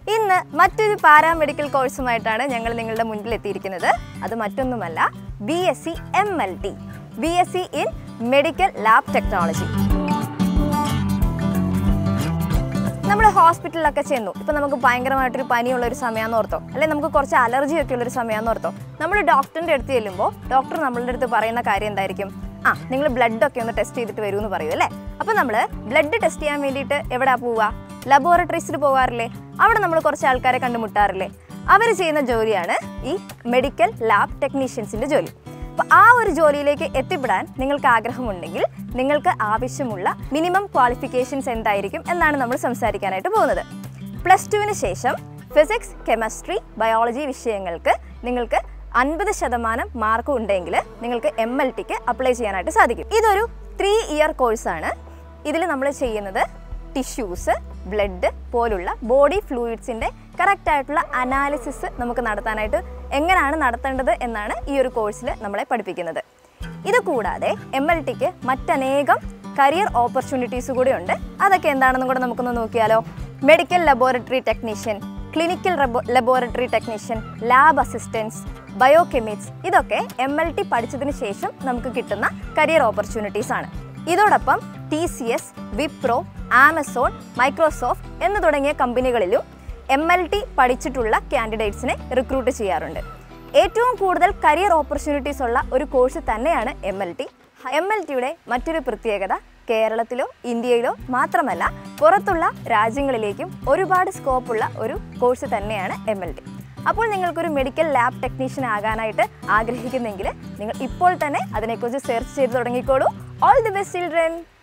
ഇന്ന് മറ്റൊരു പാരാമെഡിക്കൽ കോഴ്സുമായിട്ടാണ് ഞങ്ങൾ നിങ്ങളുടെ മുന്നിൽ എത്തിയിരിക്കുന്നത് അത് മറ്റൊന്നുമല്ല B S C M L T B S C in medical lab technology നമ്മൾ ഹോസ്പിറ്റലിലൊക്കെ ചെന്നു ഇപ്പം നമുക്ക് ഭയങ്കരമായിട്ടൊരു പനിയുള്ള ഒരു സമയമെന്ന് ഓർത്തോ അല്ലെങ്കിൽ നമുക്ക് കുറച്ച് അലർജി ഒക്കെ ഉള്ളൊരു സമയമെന്ന് ഓർത്തോ നമ്മൾ ഡോക്ടറിൻ്റെ അടുത്ത് ചെല്ലുമ്പോൾ ഡോക്ടർ നമ്മളുടെ അടുത്ത് പറയുന്ന കാര്യം എന്തായിരിക്കും ആ നിങ്ങൾ ബ്ലഡ് ഒക്കെ ഒന്ന് ടെസ്റ്റ് ചെയ്തിട്ട് വരൂ എന്ന് പറയും അല്ലേ അപ്പോൾ നമ്മൾ ബ്ലഡ് ടെസ്റ്റ് ചെയ്യാൻ വേണ്ടിയിട്ട് എവിടെയാ പോവുക ലബോറട്ടറീസിൽ പോകാറില്ലേ അവിടെ നമ്മൾ കുറച്ച് ആൾക്കാരെ കണ്ടുമുട്ടാറില്ലേ അവർ ചെയ്യുന്ന ജോലിയാണ് ഈ മെഡിക്കൽ ലാബ് ടെക്നീഷ്യൻസിൻ്റെ ജോലി അപ്പോൾ ആ ഒരു ജോലിയിലേക്ക് എത്തിപ്പെടാൻ നിങ്ങൾക്ക് ആഗ്രഹമുണ്ടെങ്കിൽ നിങ്ങൾക്ക് ആവശ്യമുള്ള മിനിമം ക്വാളിഫിക്കേഷൻസ് എന്തായിരിക്കും എന്നാണ് നമ്മൾ സംസാരിക്കാനായിട്ട് പോകുന്നത് പ്ലസ് ടുവിന് ശേഷം ഫിസിക്സ് കെമിസ്ട്രി ബയോളജി വിഷയങ്ങൾക്ക് നിങ്ങൾക്ക് അൻപത് ശതമാനം മാർക്ക് ഉണ്ടെങ്കിൽ നിങ്ങൾക്ക് എം എൽ ടിക്ക് അപ്ലൈ ചെയ്യാനായിട്ട് സാധിക്കും ഇതൊരു ത്രീ ഇയർ കോഴ്സാണ് ഇതിൽ നമ്മൾ ചെയ്യുന്നത് ടിഷ്യൂസ് ബ്ലഡ് പോലുള്ള ബോഡി ഫ്ലൂയിഡ്സിൻ്റെ കറക്റ്റ് ആയിട്ടുള്ള അനാലിസിസ് നമുക്ക് നടത്താനായിട്ട് എങ്ങനെയാണ് നടത്തേണ്ടത് എന്നാണ് ഈ ഒരു കോഴ്സിൽ നമ്മളെ പഠിപ്പിക്കുന്നത് ഇത് കൂടാതെ എം എൽ ടിക്ക് മറ്റനേകം കരിയർ ഓപ്പർച്യൂണിറ്റീസ് കൂടി ഉണ്ട് അതൊക്കെ എന്താണെന്നും കൂടെ നമുക്കൊന്ന് നോക്കിയാലോ medical laboratory technician clinical laboratory technician lab assistance biochemics ഇതൊക്കെ എം എൽ ടി പഠിച്ചതിന് ശേഷം നമുക്ക് കിട്ടുന്ന കരിയർ ഓപ്പർച്യൂണിറ്റീസ് ആണ് ഇതോടൊപ്പം T C S Wipro Amazon Microsoft എന്ന് തുടങ്ങിയ കമ്പനികളിലും എം എൽ ടി പഠിച്ചിട്ടുള്ള കാൻഡിഡേറ്റ്സിനെ റിക്രൂട്ട് ചെയ്യാറുണ്ട് ഏറ്റവും കൂടുതൽ കരിയർ ഓപ്പർച്യൂണിറ്റീസ് ഉള്ള ഒരു കോഴ്സ് തന്നെയാണ് M L T M L ടിയുടെ മറ്റൊരു പ്രത്യേകത കേരളത്തിലോ ഇന്ത്യയിലോ മാത്രമല്ല പുറത്തുള്ള രാജ്യങ്ങളിലേക്കും ഒരുപാട് സ്കോപ്പുള്ള ഒരു കോഴ്സ് തന്നെയാണ് എം എൽ ടി അപ്പോൾ നിങ്ങൾക്കൊരു മെഡിക്കൽ ലാബ് ടെക്നീഷ്യൻ ആകാനായിട്ട് ആഗ്രഹിക്കുന്നെങ്കിൽ നിങ്ങൾ ഇപ്പോൾ തന്നെ അതിനെക്കുറിച്ച് സെർച്ച് ചെയ്ത് തുടങ്ങിക്കോളൂ ഓൾ ദി ബെസ്റ്റ് ചിൽഡ്രൻ